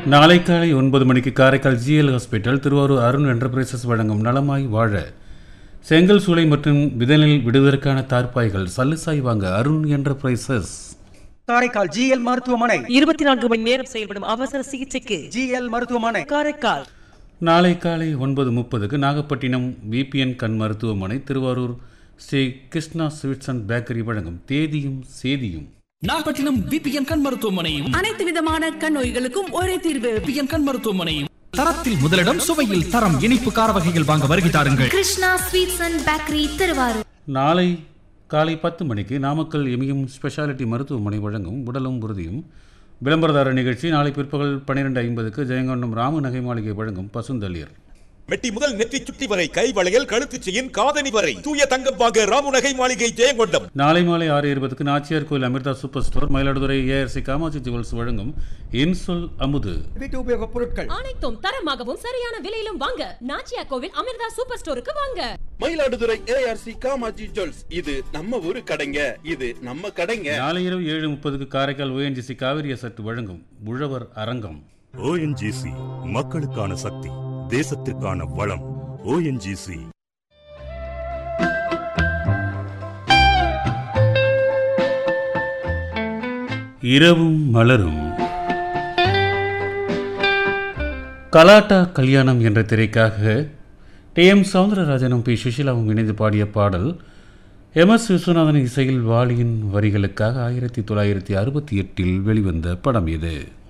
நாளை காலை ஒன்பது மணிக்கு Karaikal GL hospital Thiruvarur Arun enterprises வழங்கும் நலமாய் வாழ செங்கல் சூளை மற்றும் விதனில் விடுவதற்கான தார்ப்பாய்கள் சல்லுசாய் வாங்க அருண் என்டர்பிரைசஸ் காரைக்கால் ஜிஎல் மருத்துவமனை இருபத்தி நான்கு மணி நேரம் செயல்படும் அவசர சிகிச்சைக்கு ஜிஎல் மருத்துவமனை காரைக்கால் நாளை காலை ஒன்பது முப்பதுக்கு நாகப்பட்டினம் விபிஎன் கண் மருத்துவமனை Thiruvarur Sri Krishna sweets and bakery வழங்கும் தேதியும் சேதியும் நாகப்பட்டினம் விபிஎன் கண் மருத்துவமனையும் அனைத்து விதமான கண் நோய்களுக்கும் ஒரே தீர்வு விபிஎன் கண் மருத்துவமனையும் தரத்தில் முதலிடம் சுவையில் தரம் இனிப்பு கார வகைகள் வாங்க வருகை தாருங்கள் Krishna sweets and bakery Thiruvarur நாளை காலை பத்து மணிக்கு நாமக்கல் எமியும் ஸ்பெஷாலிட்டி மருத்துவமனை வழங்கும் உடலும் உறுதியும் விளம்பரதார நிகழ்ச்சி நாளை பிற்பகல் பன்னிரெண்டு ஐம்பதுக்கு ஜெயங்கொண்டம் ராமு நகை மாளிகை வழங்கும் பசுந்தளிர் மெட்டி முதல் நெற்றி சுட்டி வரை கை வளையல் கழுத்து செயின் காதணி வரை தூய தங்கம் வாங்க ராமு நகை மாளிகை ஜெயங்கொண்டம் நாளை மாலை ஆறு இருபதுக்கு Nachiyar Koil Amirtha super store Mayiladuthurai ARC Kamatchi jewels வழங்கும் இன்சொல் அமுது வீட்டு உபயோகப் பொருட்கள் அனைத்தும் தரமாகவும் சரியான விலையிலும் வாங்க நாச்சியா கோவில் அமிர்தா சூப்பர் ஸ்டோருக்கு வாங்க மயிலாடுதுறை ஏஆர்சி காமாஜி ஜுவல்ஸ் இது நம்ம ஊரு கடைங்க இது நம்ம கடைங்க நாளை இரவு ஏழு முப்பதுக்கு காரைக்கால் ஓஎன்ஜிசி காவிரி சட்டு வழங்கும் உழவர் அரங்கம் ஓஎன்ஜிசி மக்களுக்கான சக்தி தேசத்திற்கான வளம் ஓஎன்ஜிசி இரவும் மலரும் கலாட்டா கல்யாணம் என்ற திரைக்காக டி எம் சவுந்தரராஜனும் பி சுஷிலாவும் இணைந்து பாடிய பாடல் எம் எஸ் விஸ்வநாதன் இசையில் வாலியின் வரிகளுக்காக ஆயிரத்தி தொள்ளாயிரத்தி அறுபத்தி எட்டில் வெளிவந்த படம் இது